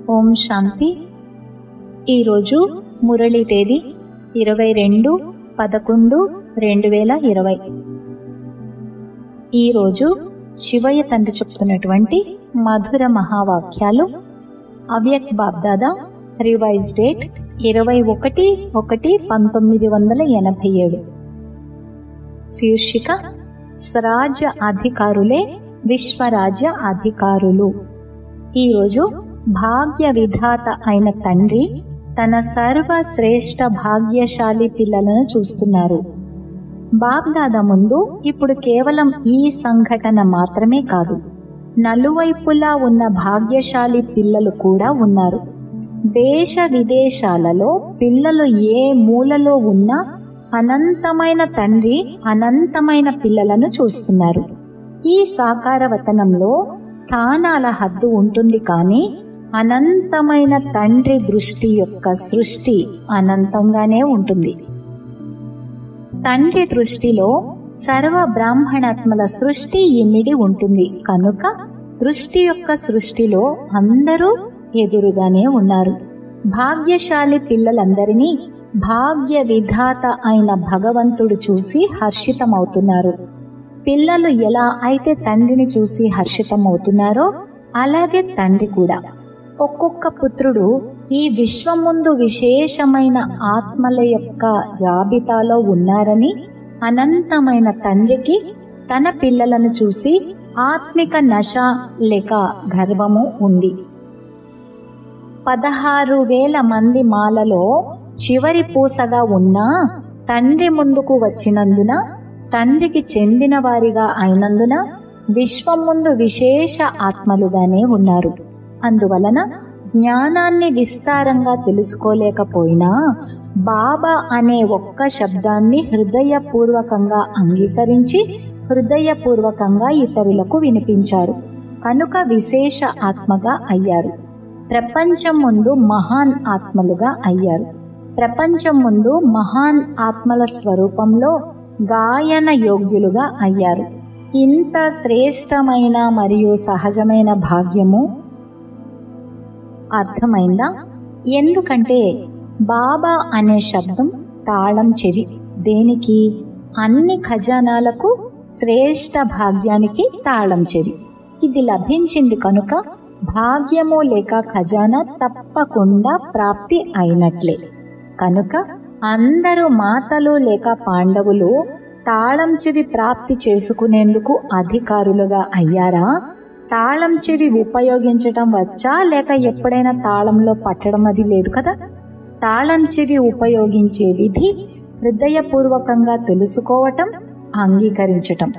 ఓం శాంతి ఈరోజు మురళీ తేదీ ఇరవై రెండు పదకొండు రెండు వేల ఇరవై ఈరోజు శివయ్య తండ్రి చెప్తున్నటువంటి మధుర మహావాక్యాలు అవ్యక్ బాబ్దాదా రివైజ్ డేట్ ఇరవై ఒకటి ఒకటి పంతొమ్మిది వందల ఎనభై ఏడు శీర్షిక స్వరాజ్య అధికారులే విశ్వరాజ్య అధికారులు ఈరోజు భాగ్య విధాత అయిన తండ్రి తన సర్వశ్రేష్ఠ భాగ్యశాలి పిల్లలను చూస్తున్నారు బాబ్దాదా ముందు ఇప్పుడు కేవలం ఈ సంఘటన మాత్రమే కాదు నలువైపులా ఉన్న భాగ్యశాలి పిల్లలు కూడా ఉన్నారు దేశ విదేశాలలో పిల్లలు ఏ మూలలో ఉన్నా అనంతమైన తండ్రి అనంతమైన పిల్లలను చూస్తున్నారు ఈ సాకారవతనంలో స్థానాల హద్దు ఉంటుంది కానీ అనంతమైన తండ్రి దృష్టి యొక్క సృష్టి అనంతంగానే ఉంటుంది తండ్రి దృష్టిలో సర్వ బ్రాహ్మణాత్మల సృష్టి ఇమిడి ఉంటుంది కనుక దృష్టి యొక్క సృష్టిలో అందరూ ఎదురుగానే ఉన్నారు భాగ్యశాలి పిల్లలందరినీ భాగ్య విధాత అయిన భగవంతుడు చూసి హర్షితమవుతున్నారు పిల్లలు ఎలా అయితే తండ్రిని చూసి హర్షితమవుతున్నారో అలాగే తండ్రి కూడా ఒక్కొక్క పుత్రుడు ఈ విశ్వం ముందు విశేషమైన ఆత్మల యొక్క జాబితాలో ఉన్నారని అనంతమైన తండ్రికి తన పిల్లలను చూసి ఆత్మిక నశ లేక గర్వము ఉంది పదహారు వేల మంది మాలలో చివరి పూసగా ఉన్న తండ్రి ముందుకు వచ్చినందున తండ్రికి చెందిన వారిగా అయినందున విశ్వం ముందు విశేష ఆత్మలుగానే ఉన్నారు అందువలన జ్ఞానాన్ని విస్తారంగా తెలుసుకోలేకపోయినా బాబా అనే ఒక్క శబ్దాన్ని హృదయపూర్వకంగా అంగీకరించి హృదయపూర్వకంగా ఇతరులకు వినిపించారు కనుక విశేష ఆత్మగా అయ్యారు ప్రపంచం ముందు మహాన్ ఆత్మలుగా అయ్యారు ప్రపంచం ముందు మహాన్ ఆత్మల స్వరూపంలో గాయన యోగ్యులుగా అయ్యారు ఇంత శ్రేష్టమైన మరియు సహజమైన భాగ్యము అర్థమైందా ఎందుకంటే బాబా అనే శబ్దం తాళం చెవి దేనికి అన్ని ఖజానాలకు శ్రేష్ట భాగ్యానికి తాళం చెవి ఇది లభించింది కనుక భాగ్యము లేక ఖజానా తప్పకుండా ప్రాప్తి అయినట్లే కనుక అందరూ మాతలు లేక పాండవులు తాళం చెవి ప్రాప్తి చేసుకునేందుకు అధికారులుగా అయ్యారా తాళం చెవి ఉపయోగించటం వచ్చా లేక ఎప్పుడైనా తాళంలో పట్టడం అది లేదు కదా తాళం చెవి ఉపయోగించే విధి హృదయపూర్వకంగా తెలుసుకోవటం అంగీకరించటం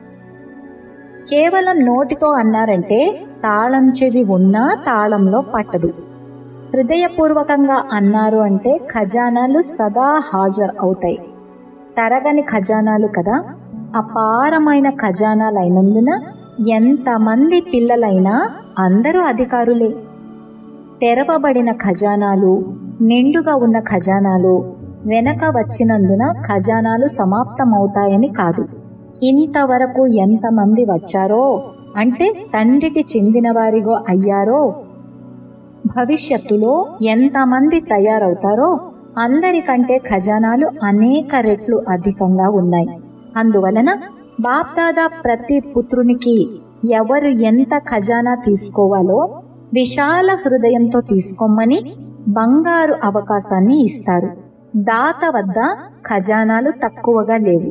కేవలం నోటితో అన్నారంటే తాళం చెవి ఉన్నా తాళంలో పట్టదు హృదయపూర్వకంగా అన్నారు అంటే ఖజానాలు సదా హాజరు అవుతాయి తరగని ఖజానాలు కదా అపారమైన ఖజానాలైనందున ఎంతమంది పిల్లలైనా అందరూ అధికారులే తెరవబడిన ఖజానాలు నిండుగా ఉన్న ఖజానాలు వెనక వచ్చినందున ఖజానాలు సమాప్తమవుతాయని కాదు ఇంతవరకు ఎంతమంది వచ్చారో అంటే తండ్రికి చెందిన వారిగో అయ్యారో భవిష్యత్తులో ఎంతమంది తయారవుతారో అందరికంటే ఖజానాలు అనేక రెట్లు అధికంగా ఉన్నాయి అందువలన బాప్దాదా ప్రతి పుత్రునికి ఎవరు ఎంత ఖజానా తీసుకోవాలో విశాల హృదయంతో తీసుకోమని బంగారు అవకాశాన్ని ఇస్తారు దాత వద్ద ఖజానాలు తక్కువగా లేవు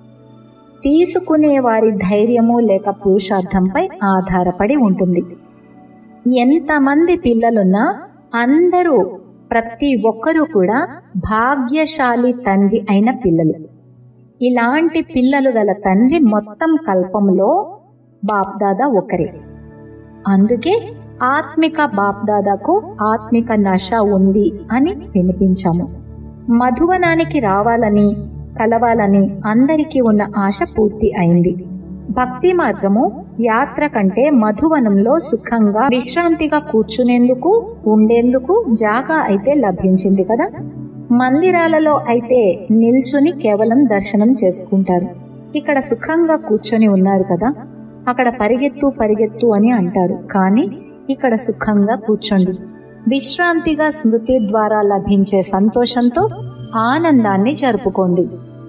తీసుకునే వారి ధైర్యము లేక పురుషార్థంపై ఆధారపడి ఉంటుంది ఎంతమంది పిల్లలున్నా అందరూ ప్రతి ఒక్కరూ కూడా భాగ్యశాలి తండ్రి అయిన పిల్లలు ఇలాంటి పిల్లలు గల తండ్రి మొత్తం కల్పంలో బాప్దాదా ఒకరే అందుకే ఆత్మిక బాప్దాదాకు ఆత్మిక నశ ఉంది అని వినిపించాము మధువనానికి రావాలని కలవాలని అందరికీ ఉన్న ఆశ పూర్తి అయింది భక్తి మార్గము యాత్ర కంటే మధువనంలో సుఖంగా విశ్రాంతిగా కూర్చునేందుకు ఉండేందుకు జాగా అయితే లభించింది కదా మందిరాలలో అయితే నిల్చుని కేవలం దర్శనం చేసుకుంటారు ఇక్కడ సుఖంగా కూర్చొని ఉన్నారు కదా అక్కడ పరిగెత్తు పరిగెత్తు అని అంటారు కానీ ఇక్కడ సుఖంగా కూర్చోండి విశ్రాంతిగా స్మృతి ద్వారా లభించే సంతోషంతో ఆనందాన్ని జరుపుకోండి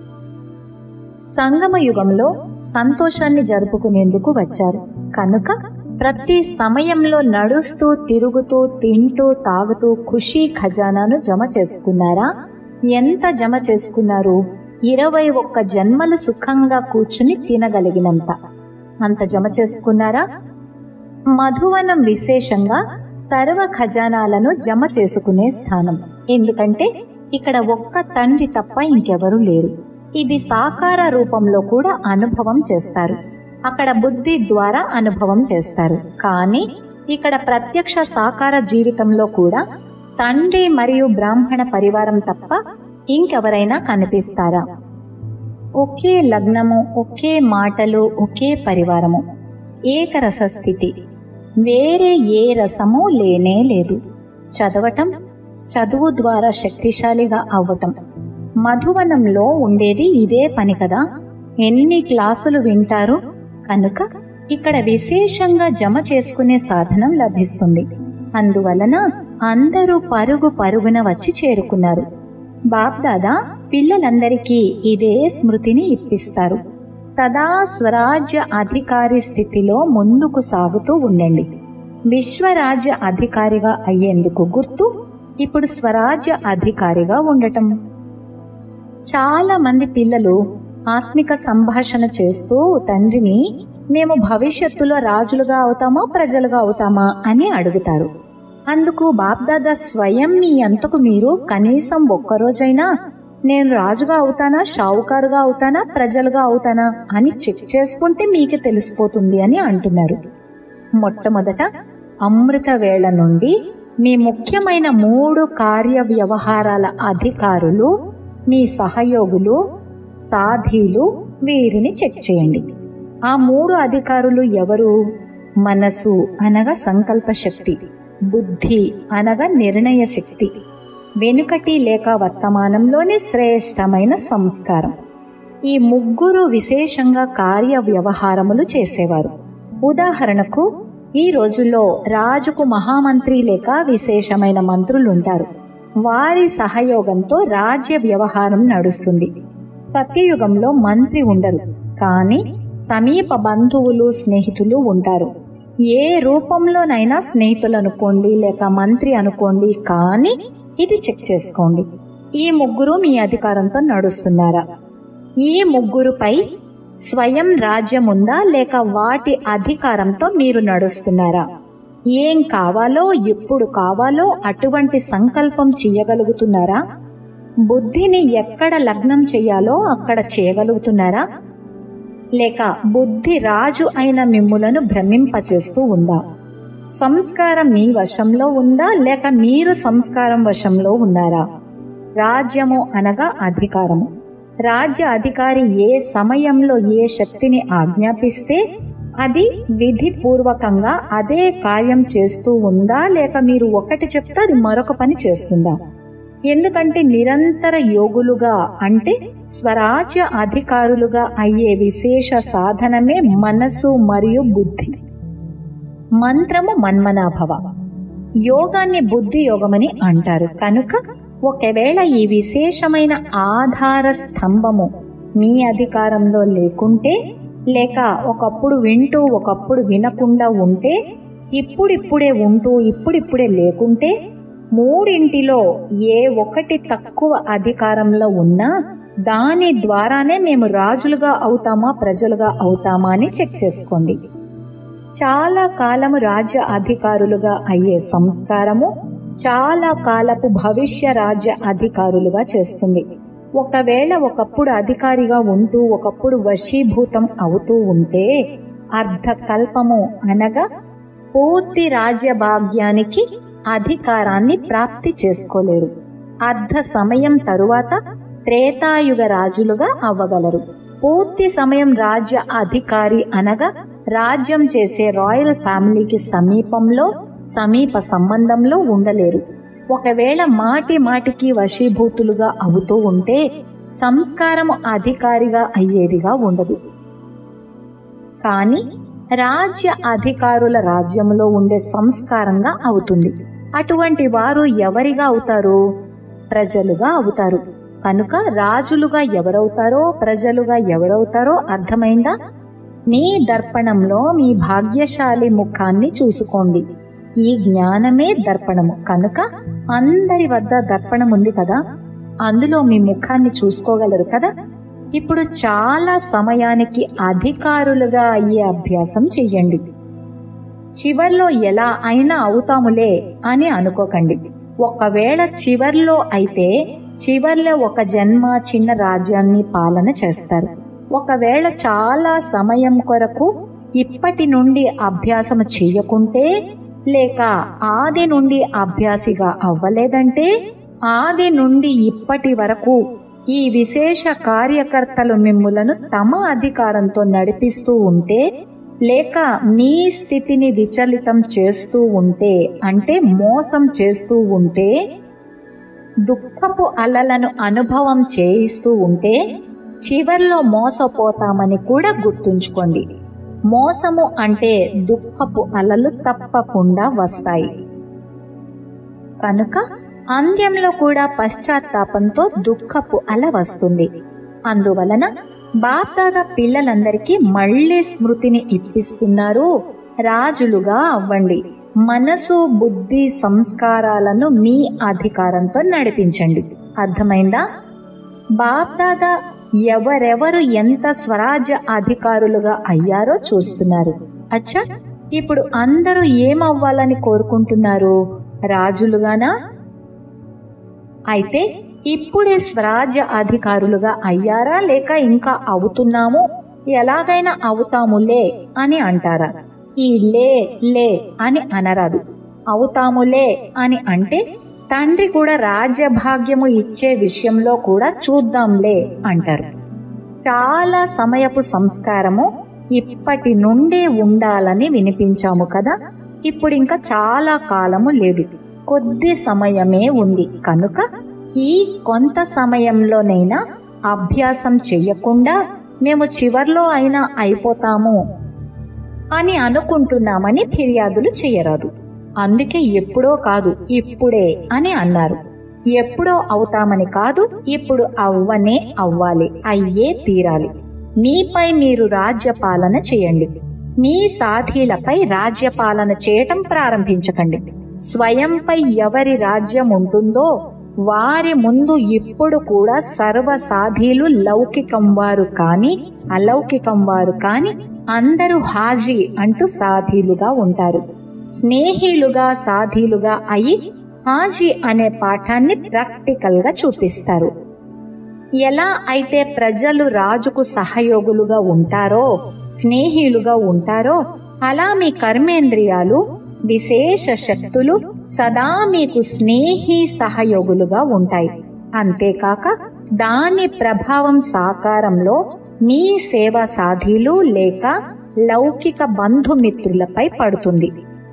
సంగమ యుగంలో సంతోషాన్ని జరుపుకునేందుకు వచ్చారు కనుక ప్రతి సమయంలో నడుస్తూ తిరుగుతూ తింటూ తాగుతూ ఖుషీ ఖజానాను జమ చేసుకున్నారా ఎంత జమ చేసుకున్నారు ఇరవై ఒక్క జన్మలు సుఖంగా కూర్చుని తినగలిగినంత అంత జమ చేసుకున్నారా మధువనం విశేషంగా సర్వ ఖజానాలను జమ చేసుకునే స్థానం ఎందుకంటే ఇక్కడ ఒక్క తండ్రి తప్ప ఇంకెవరూ లేరు ఇది సాకార రూపంలో కూడా అనుభవం చేస్తారు అక్కడ బుద్ధి ద్వారా అనుభవం చేస్తారు కానీ ఇక్కడ ప్రత్యక్ష సాకార జీవితంలో కూడా తండ్రి మరియు బ్రాహ్మణ పరివారం తప్ప ఇంకెవరైనా కనిపిస్తారా ఒకే లగ్నము ఒకే మాటలు ఒకే పరివారము ఏకరస స్థితి వేరే ఏ రసము లేనే లేదు చదవటం చదువు ద్వారా శక్తిశాలిగా అవ్వటం మధువనంలో ఉండేది ఇదే పని కదా ఎన్ని క్లాసులు వింటారు కనుక ఇక్కడ విశేషంగా జమ చేసుకునే సాధనం లభిస్తుంది అందువలన అందరూ పరుగు పరుగున వచ్చి చేరుకున్నారు బాబ్దాదా పిల్లలందరికీ ఇదే స్మృతిని ఇప్పిస్తారు తదా స్వరాజ్య అధికారి స్థితిలో ముందుకు సాగుతూ ఉండండి విశ్వరాజ్య అధికారిగా అయ్యేందుకు గుర్తు ఇప్పుడు స్వరాజ్య అధికారిగా ఉండటం చాలా మంది పిల్లలు ఆత్మిక సంభాషణ చేస్తూ తండ్రిని మేము భవిష్యత్తులో రాజులుగా అవుతామా ప్రజలుగా అవుతామా అని అడుగుతారు అందుకు బాబ్దాదా స్వయం మీ అంతకు మీరు కనీసం ఒక్కరోజైనా నేను రాజుగా అవుతానా షావుకారుగా అవుతానా ప్రజలుగా అవుతానా అని చెక్ చేసుకుంటే మీకు తెలిసిపోతుంది అని అంటున్నారు మొట్టమొదట అమృత వేళ నుండి మీ ముఖ్యమైన మూడు కార్య వ్యవహారాల అధికారులు మీ సహయోగులు సాధీలు వీరిని చెక్ చేయండి ఆ మూడు అధికారులు ఎవరు మనసు అనగా సంకల్ప శక్తి బుద్ధి అనగా నిర్ణయ శక్తి వెనుకటి లేక వర్తమానంలోని శ్రేష్టమైన సంస్కారం ఈ ముగ్గురు విశేషంగా కార్య వ్యవహారములు చేసేవారు ఉదాహరణకు ఈ రోజుల్లో రాజుకు మహామంత్రి లేక విశేషమైన మంత్రులుంటారు వారి సహయోగంతో రాజ్య వ్యవహారం నడుస్తుంది సత్యయుగంలో మంత్రి ఉండరు కానీ సమీప బంధువులు స్నేహితులు ఉంటారు ఏ రూపంలోనైనా స్నేహితులు అనుకోండి లేక మంత్రి అనుకోండి కానీ ఇది చెక్ చేసుకోండి ఈ ముగ్గురు మీ అధికారంతో నడుస్తున్నారా ఈ ముగ్గురుపై స్వయం రాజ్యం ఉందా లేక వాటి అధికారంతో మీరు నడుస్తున్నారా ఏం కావాలో ఎప్పుడు కావాలో అటువంటి సంకల్పం చెయ్యగలుగుతున్నారా బుద్ధిని ఎక్కడ లగ్నం చెయ్యాలో అక్కడ చేయగలుగుతున్నారా లేక బుద్ధి రాజు అయిన మిమ్ములను భ్రమింపచేస్తూ ఉందా సంస్కారం మీ వశంలో ఉందా లేక మీరు సంస్కారం వశంలో ఉన్నారా రాజ్యము అనగా అధికారము రాజ్య అధికారి ఏ సమయంలో ఏ శక్తిని ఆజ్ఞాపిస్తే అది విధిపూర్వకంగా అదే కార్యం చేస్తూ ఉందా లేక మీరు ఒకటి చెప్తే అది మరొక పని చేస్తుందా ఎందుకంటే నిరంతర యోగులుగా అంటే స్వరాజ్య అధికారులుగా అయ్యే విశేష సాధనమే మనసు మరియు బుద్ధి మంత్రము మన్మనాభవ యోగాన్ని బుద్ధి యోగమని అంటారు కనుక ఒకవేళ ఈ విశేషమైన ఆధార స్తంభము మీ అధికారంలో లేకుంటే లేక ఒకప్పుడు వింటూ ఒకప్పుడు వినకుండా ఉంటే ఇప్పుడిప్పుడే ఉంటూ ఇప్పుడిప్పుడే లేకుంటే మూడింటిలో ఏ ఒకటి తక్కువ అధికారంలో ఉన్నా దాని ద్వారానే మేము రాజులుగా అవుతామా ప్రజలుగా అవుతామా అని చెక్ చేసుకోండి చాలా కాలము రాజ్య అధికారులుగా అయ్యే సంస్కారము చాలా కాలపు భవిష్య రాజ్య అధికారులుగా చేస్తుంది ఒకవేళ ఒకప్పుడు అధికారిగా ఉంటూ ఒకప్పుడు వశీభూతం అవుతూ ఉంటే అర్ధకల్పము అనగా పూర్తి రాజ్య భాగ్యానికి అధికారాన్ని ప్రాప్తి చేసుకోలేరు అర్ధ సమయం తరువాత త్రేతాయుగ రాజులుగా అవ్వగలరు పూర్తి సమయం రాజ్య అధికారి అనగా రాజ్యం చేసే రాయల్ ఫ్యామిలీకి సమీపంలో సమీప సంబంధంలో ఉండలేరు ఒకవేళ మాటి మాటికి వశీభూతులుగా అవుతూ ఉంటే సంస్కారం అధికారిగా అయ్యేదిగా ఉండదు కానీ రాజ్య అధికారుల రాజ్యంలో ఉండే సంస్కారంగా అవుతుంది అటువంటి వారు ఎవరిగా అవుతారు ప్రజలుగా అవుతారు కనుక రాజులుగా ఎవరవుతారో ప్రజలుగా ఎవరవుతారో అర్థమైందా మీ దర్పణంలో మీ భాగ్యశాలి ముఖాన్ని చూసుకోండి ఈ జ్ఞానమే దర్పణము కనుక అందరి వద్ద దర్పణం ఉంది కదా అందులో మీ ముఖాన్ని చూసుకోగలరు కదా ఇప్పుడు చాలా సమయానికి అధికారులుగా అయ్యే అభ్యాసం చెయ్యండి చివర్లో ఎలా అయినా అవుతాములే అని అనుకోకండి ఒకవేళ చివర్లో అయితే చివర్లో ఒక జన్మ చిన్న రాజ్యాన్ని పాలన చేస్తారు ఒకవేళ చాలా సమయం కొరకు ఇప్పటి నుండి అభ్యాసం చెయ్యకుంటే లేక ఆది నుండి అభ్యాసిగా అవ్వలేదంటే ఆది నుండి ఇప్పటి వరకు ఈ విశేష కార్యకర్తలు మిమ్ములను తమ అధికారంతో నడిపిస్తూ ఉంటే లేక మీ స్థితిని విచలితం చేస్తూ ఉంటే అంటే మోసం చేస్తూ ఉంటే దుఃఖపు అలలను అనుభవం చేయిస్తూ ఉంటే చివర్లో మోసపోతామని కూడా గుర్తుంచుకోండి మోసము అంటే దుఃఖపు అలలు తప్పకుండా వస్తాయి కనుక అంత్యంలో కూడా పశ్చాత్తాపంతో దుఃఖపు అల వస్తుంది అందువలన బాప్దాద పిల్లలందరికీ మళ్ళీ స్మృతిని ఇప్పిస్తున్నారు రాజులుగా అవ్వండి మనసు బుద్ధి సంస్కారాలను మీ అధికారంతో నడిపించండి అర్థమైందా బాప్దాద ఎవరెవరు ఎంత స్వరాజ్య అధికారులుగా అయ్యారో చూస్తున్నారు అచ్చా ఇప్పుడు అందరూ ఏమవ్వాలని కోరుకుంటున్నారు రాజులుగానా అయితే ఇప్పుడే స్వరాజ్య అధికారులుగా అయ్యారా లేక ఇంకా అవుతున్నాము ఎలాగైనా అవుతాములే అని అంటారా ఈ లే లే అని అనరాదు అవుతాములే అని అంటే తండ్రి కూడా రాజ్యభాగ్యము ఇచ్చే విషయంలో కూడా చూద్దాంలే అంటారు చాలా సమయపు సంస్కారము ఇప్పటి నుండే ఉండాలని వినిపించాము కదా ఇప్పుడు ఇంకా చాలా కాలము లేదు కొద్ది సమయమే ఉంది కనుక ఈ కొంత సమయంలోనైనా అభ్యాసం చెయ్యకుండా మేము చివర్లో అయినా అయిపోతాము అని అనుకుంటున్నామని ఫిర్యాదులు చేయరాదు అందుకే ఎప్పుడో కాదు ఇప్పుడే అని అన్నారు ఎప్పుడో అవుతామని కాదు ఇప్పుడు అవ్వనే అవ్వాలి అయ్యే తీరాలి మీపై మీరు రాజ్యపాలన చేయండి మీ సాథీలపై రాజ్యపాలన చేయటం ప్రారంభించకండి స్వయంపై ఎవరి రాజ్యం ఉంటుందో వారి ముందు ఇప్పుడు కూడా సర్వ సాధీలు లౌకికం వారు కాని అలౌకికం వారు కాని అందరూ హాజీ అంటూ సాధీలుగా ఉంటారు స్నేహిలుగా సాధీలుగా అయి హాజీ అనే పాఠాన్ని ప్రాక్టికల్ గా చూపిస్తారు ఎలా అయితే ప్రజలు రాజుకు సహయోగులుగా ఉంటారో స్నేహిలుగా ఉంటారో అలా మీ కర్మేంద్రియాలు విశేష శక్తులు సదా మీకు స్నేహి సహయోగులుగా ఉంటాయి అంతేకాక దాని ప్రభావం సాకారంలో మీ సేవా సాధీలు లేక లౌకిక బంధుమిత్రులపై పడుతుంది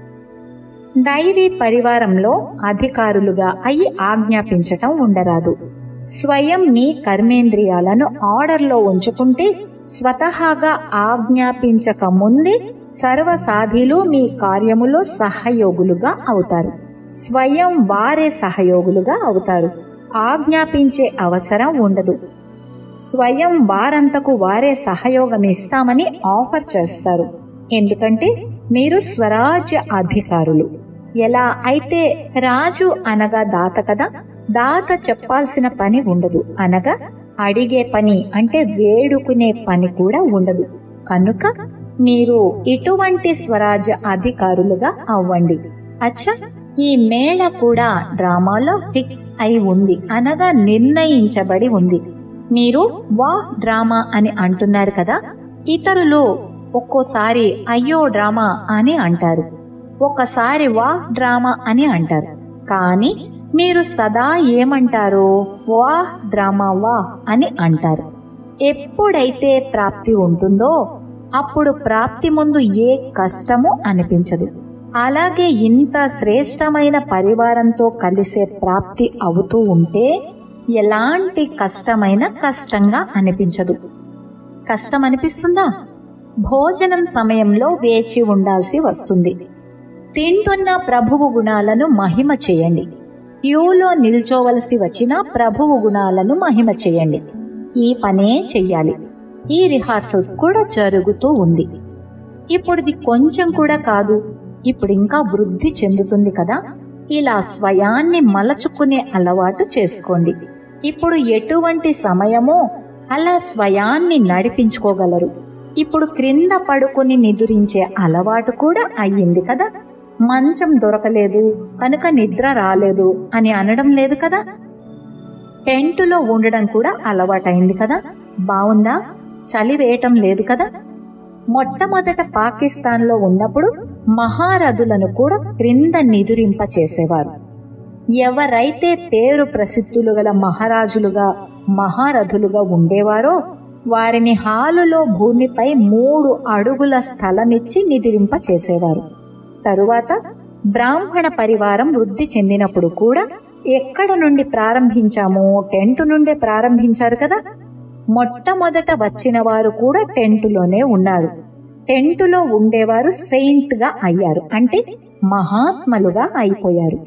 దైవీ పరివారంలో అధికారులుగా అయి ఆజ్ఞాపించటం ఉండరాదు స్వయం మీ కర్మేంద్రియాలను ఆర్డర్లో ఉంచుకుంటే స్వతహాగా ఆజ్ఞాపించక ముందే సర్వ సాధీలు మీ కార్యములో సహయోగులుగా అవుతారు స్వయం వారే సహయోగులుగా అవుతారు ఆజ్ఞాపించే అవసరం ఉండదు స్వయం వారంతకు వారే సహయోగం ఇస్తామని ఆఫర్ చేస్తారు ఎందుకంటే మీరు స్వరాజ్య అధికారులు ఎలా అయితే రాజు అనగా దాత కదా దాత చెప్పాల్సిన పని ఉండదు అనగా అడిగే పని అంటే వేడుకునే పని కూడా ఉండదు కనుక మీరు ఇటువంటి స్వరాజ్య అధికారులుగా అవ్వండి అచ్చా ఈ మేళ కూడా డ్రామాలో ఫిక్స్ అయి ఉంది అనగా నిర్ణయించబడి ఉంది మీరు వా డ్రామా అని అంటున్నారు కదా ఇతరులు ఒక్కోసారి అయ్యో డ్రామా అని అంటారు ఒకసారి వా డ్రామా అని అంటారు కానీ మీరు సదా ఏమంటారు వా డ్రామా వా అని అంటారు ఎప్పుడైతే ప్రాప్తి ఉంటుందో అప్పుడు ప్రాప్తి ముందు ఏ కష్టము అనిపించదు అలాగే ఇంత శ్రేష్టమైన పరివారంతో కలిసే ప్రాప్తి అవుతూ ఉంటే ఎలాంటి కష్టమైన కష్టంగా అనిపించదు కష్టం అనిపిస్తుందా భోజనం సమయంలో వేచి ఉండాల్సి వస్తుంది తింటున్న ప్రభువు గుణాలను మహిమ చేయండి క్యూలో నిల్చోవలసి వచ్చిన ప్రభువు గుణాలను మహిమ చేయండి ఈ పనే చెయ్యాలి ఈ రిహార్సల్స్ కూడా జరుగుతూ ఉంది ఇప్పుడు ఇది కొంచెం కూడా కాదు ఇప్పుడు ఇంకా వృద్ధి చెందుతుంది కదా ఇలా స్వయాన్ని మలచుకునే అలవాటు చేసుకోండి ఇప్పుడు ఎటువంటి సమయమో అలా స్వయాన్ని నడిపించుకోగలరు ఇప్పుడు క్రింద పడుకుని నిదురించే అలవాటు కూడా అయ్యింది కదా మంచం దొరకలేదు కనుక నిద్ర రాలేదు అని అనడం లేదు కదా టెంటులో ఉండడం కూడా అలవాటైంది కదా బావుందా చలి వేయటం లేదు కదా మొట్టమొదట పాకిస్తాన్లో ఉన్నప్పుడు మహారథులను కూడా క్రింద నిదురింప చేసేవారు ఎవరైతే పేరు ప్రసిద్ధులు గల మహారాజులుగా మహారథులుగా ఉండేవారో వారిని హాలులో భూమిపై మూడు అడుగుల స్థలమిచ్చి నిదిరింప చేసేవారు తరువాత బ్రాహ్మణ పరివారం వృద్ధి చెందినప్పుడు కూడా ఎక్కడ నుండి ప్రారంభించామో టెంటు నుండే ప్రారంభించారు కదా మొట్టమొదట వచ్చిన వారు కూడా టెంటులోనే ఉన్నారు టెంటులో ఉండేవారు సెయింట్ గా అయ్యారు అంటే మహాత్మలుగా అయిపోయారు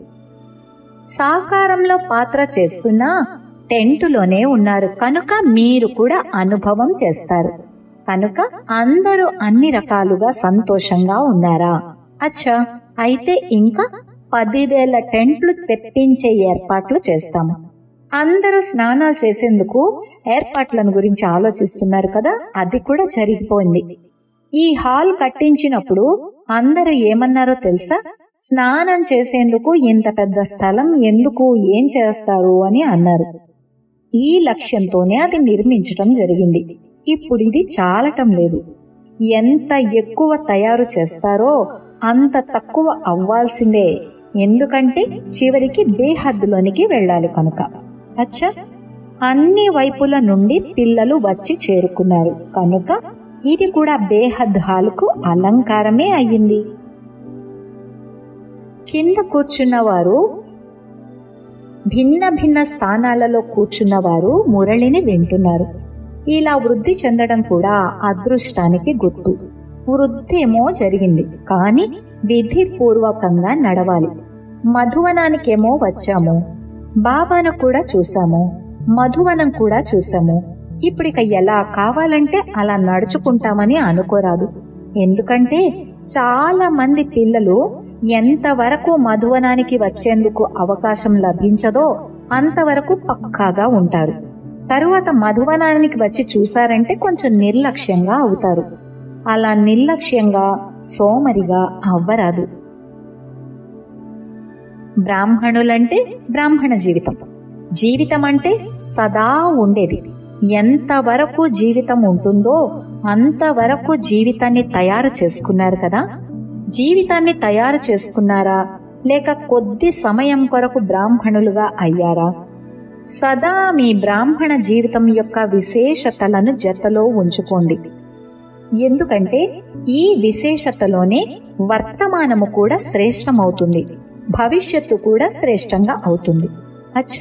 సాకారంలో పాత్ర చేస్తున్నా టెంటులోనే ఉన్నారు కనుక మీరు కూడా అనుభవం చేస్తారు కనుక అందరూ అన్ని రకాలుగా సంతోషంగా ఉన్నారా అచ్చా అయితే ఇంకా పదివేల టెంట్లు తెప్పించే ఏర్పాట్లు చేస్తాము అందరూ స్నానాలు చేసేందుకు ఏర్పాట్లను గురించి ఆలోచిస్తున్నారు కదా అది కూడా జరిగిపోయింది ఈ హాల్ కట్టించినప్పుడు అందరూ ఏమన్నారో తెలుసా స్నానం చేసేందుకు ఇంత పెద్ద స్థలం ఎందుకు ఏం చేస్తారు అని అన్నారు ఈ లక్ష్యంతోనే అది నిర్మించటం జరిగింది ఇప్పుడు ఇది చాలటం లేదు ఎంత ఎక్కువ తయారు చేస్తారో అంత తక్కువ అవ్వాల్సిందే ఎందుకంటే చివరికి బేహద్దులోనికి వెళ్ళాలి కనుక అచ్చా అన్ని వైపుల నుండి పిల్లలు వచ్చి చేరుకున్నారు కనుక ఇది కూడా బేహద్ హాల్కు అలంకారమే అయ్యింది కింద కూర్చున్నవారు భిన్న భిన్న స్థానాలలో కూర్చున్నవారు మురళిని వింటున్నారు ఇలా వృద్ధి చెందడం కూడా అదృష్టానికి గుర్తు వృద్ధేమో జరిగింది కానీ విధిపూర్వకంగా నడవాలి మధువనానికేమో వచ్చాము బాబాను కూడా చూసాము మధువనం కూడా చూసాము ఇప్పుడిక ఎలా కావాలంటే అలా నడుచుకుంటామని అనుకోరాదు ఎందుకంటే చాలా మంది పిల్లలు ఎంతవరకు మధువనానికి వచ్చేందుకు అవకాశం లభించదో అంతవరకు పక్కాగా ఉంటారు తరువాత మధువనానికి వచ్చి చూసారంటే కొంచెం నిర్లక్ష్యంగా అవుతారు అలా నిర్లక్ష్యంగా సోమరిగా అవ్వరాదు బ్రాహ్మణులంటే బ్రాహ్మణ జీవితం జీవితం అంటే సదా ఉండేది ఎంతవరకు జీవితం ఉంటుందో అంతవరకు జీవితాన్ని తయారు చేసుకున్నారు కదా జీవితాన్ని తయారు చేసుకున్నారా లేక కొద్ది సమయం కొరకు బ్రాహ్మణులుగా అయ్యారా సదా మీ బ్రాహ్మణ జీవితం యొక్క విశేషతలను జతలో ఉంచుకోండి ఎందుకంటే ఈ విశేషతలోనే వర్తమానము కూడా శ్రేష్టమవుతుంది భవిష్యత్తు కూడా శ్రేష్టంగా అవుతుంది అచ్చా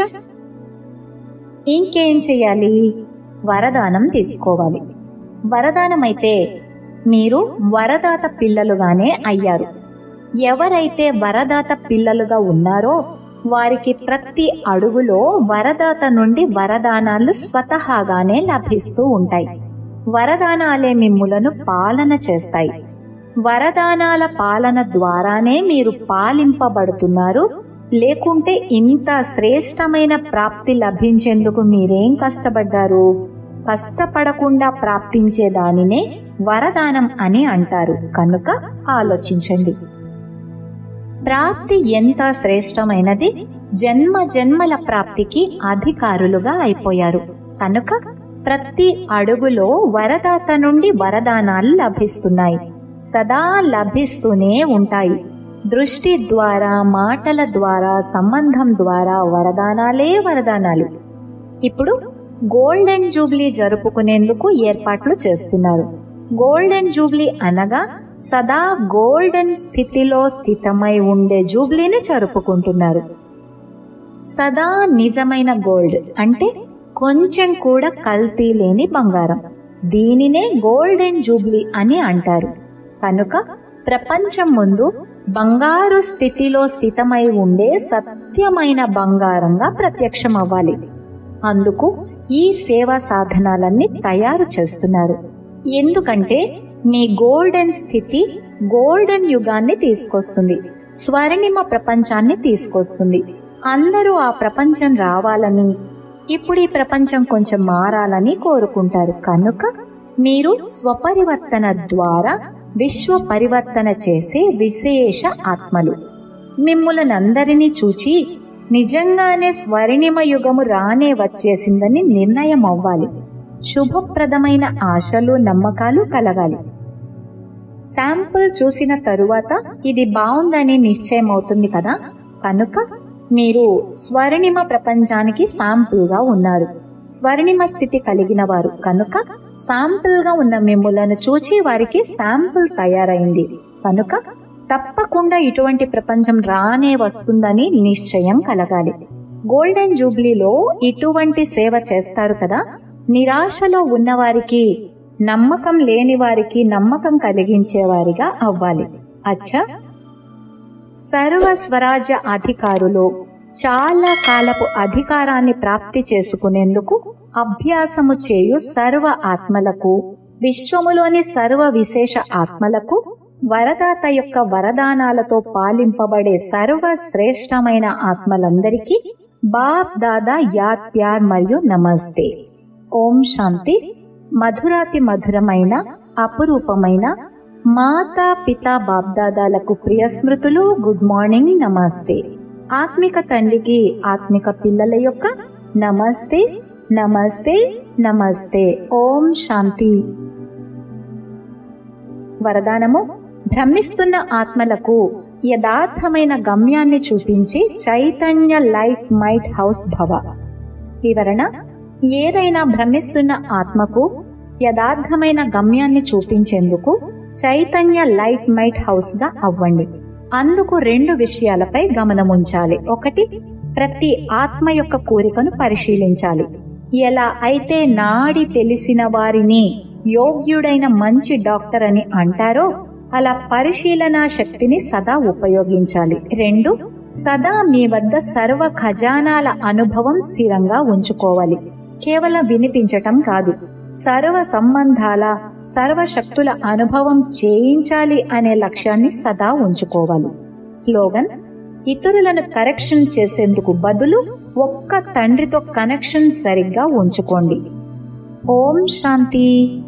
ఇంకేం చెయ్యాలి వరదానం తీసుకోవాలి వరదానం అయితే మీరు వరదాత పిల్లలుగానే అయ్యారు ఎవరైతే వరదాత పిల్లలుగా ఉన్నారో వారికి ప్రతి అడుగులో వరదాత నుండి వరదానాలు స్వతహాగానే లభిస్తూ ఉంటాయి వరదానాలే మిమ్ములను పాలన చేస్తాయి వరదానాల పాలన ద్వారానే మీరు పాలింపబడుతున్నారు లేకుంటే ఇంత శ్రేష్టమైన ప్రాప్తి లభించేందుకు మీరేం కష్టపడ్డారు కష్టపడకుండా ప్రాప్తించే దానినే వరదానం అని అంటారు కనుక ఆలోచించండి ప్రాప్తి ఎంత శ్రేష్టమైనది జన్మ జన్మల ప్రాప్తికి అధికారులుగా అయిపోయారు కనుక ప్రతి అడుగులో వరదాత నుండి వరదానాలు లభిస్తున్నాయి సదా లభిస్తూనే ఉంటాయి దృష్టి ద్వారా మాటల ద్వారా సంబంధం ద్వారా వరదానాలే వరదానాలు ఇప్పుడు గోల్డెన్ జూబ్లీ జరుపుకునేందుకు ఏర్పాట్లు చేస్తున్నారు గోల్డెన్ జూబ్లీ అనగా సదా గోల్డెన్ స్థితిలో స్థితమై ఉండే జూబ్లీని జరుపుకుంటున్నారు సదా నిజమైన గోల్డ్ అంటే కొంచెం కూడా కల్తీ లేని బంగారం దీనినే గోల్డెన్ జూబ్లీ అని అంటారు కనుక ప్రపంచం ముందు బంగారు స్థితిలో స్థితమై ఉండే సత్యమైన బంగారంగా ప్రత్యక్షమవ్వాలి అందుకు ఈ సేవా సాధనాలన్నీ తయారు చేస్తున్నారు ఎందుకంటే మీ గోల్డెన్ స్థితి గోల్డెన్ యుగాన్ని తీసుకొస్తుంది స్వర్ణిమ ప్రపంచాన్ని తీసుకొస్తుంది అందరూ ఆ ప్రపంచం రావాలని ఇప్పుడు ఈ ప్రపంచం కొంచెం మారాలని కోరుకుంటారు కనుక మీరు స్వపరివర్తన ద్వారా విశ్వ పరివర్తన చేసే విశేష ఆత్మలు మిమ్ములనందరినీ చూచి నిజంగానే స్వర్ణిమ యుగము రానే వచ్చేసిందని నిర్ణయం అవ్వాలి శుభప్రదమైన ఆశలు నమ్మకాలు కలగాలి శాంపుల్ చూసిన తరువాత ఇది బాగుందని నిశ్చయం అవుతుంది కదా కనుక మీరు స్వర్ణిమ ప్రపంచానికి శాంపుల్ గా ఉన్నారు స్వర్ణిమ స్థితి కలిగిన వారు కనుక శాంపుల్ గా ఉన్న మిమ్ములను చూచి వారికి శాంపుల్ తయారైంది కనుక తప్పకుండా ఇటువంటి ప్రపంచం రానే వస్తుందని నిశ్చయం కలగాలి గోల్డెన్ జూబ్లీలో ఇటువంటి సేవ చేస్తారు కదా నిరాశలో ఉన్నవారికి నమ్మకం లేని వారికి నమ్మకం కలిగించే వారిగా అవ్వాలి అచ్చా సర్వ స్వరాజ్య అధికారులు చాలా కాలపు అధికారాన్ని ప్రాప్తి చేసుకునేందుకు అభ్యాసము చేయు సర్వ ఆత్మలకు విశ్వములోని సర్వ విశేష ఆత్మలకు వరదాత యొక్క వరదానాలతో పాలింపబడే సర్వ శ్రేష్టమైన ఆత్మలందరికీ బాప్ దాదా యాద్ ప్యార్ మరియు నమస్తే ఓం శాంతి మధురాతి మధురమైన అపురూపమైన మాతా పితా బాబ్దాదాలకు ప్రియ స్మృతులు గుడ్ మార్నింగ్ నమస్తే ఆత్మిక తండ్రికి ఆత్మిక పిల్లల యొక్క నమస్తే నమస్తే నమస్తే ఓం శాంతి వరదానము భ్రమిస్తున్న ఆత్మలకు యథార్థమైన గమ్యాన్ని చూపించి చైతన్య లైట్ మైట్ హౌస్ భవ వివరణ ఏదైనా భ్రమిస్తున్న ఆత్మకు యథార్థమైన గమ్యాన్ని చూపించేందుకు చైతన్య లైట్ మైట్ హౌస్ గా అవ్వండి అందుకు రెండు విషయాలపై గమనముంచాలి ఒకటి ప్రతి ఆత్మ యొక్క కోరికను పరిశీలించాలి ఎలా అయితే నాడి తెలిసిన వారిని యోగ్యుడైన మంచి డాక్టర్ అని అంటారో అలా పరిశీలనా శక్తిని సదా ఉపయోగించాలి రెండు సదా మీ వద్ద సర్వ ఖజానాల అనుభవం స్థిరంగా ఉంచుకోవాలి కేవలం వినిపించటం కాదు సర్వ సంబంధాల సర్వశక్తుల అనుభవం చేయించాలి అనే లక్ష్యాన్ని సదా ఉంచుకోవాలి స్లోగన్ ఇతరులను కరెక్షన్ చేసేందుకు బదులు ఒక్క తండ్రితో కనెక్షన్ సరిగ్గా ఉంచుకోండి ఓం శాంతి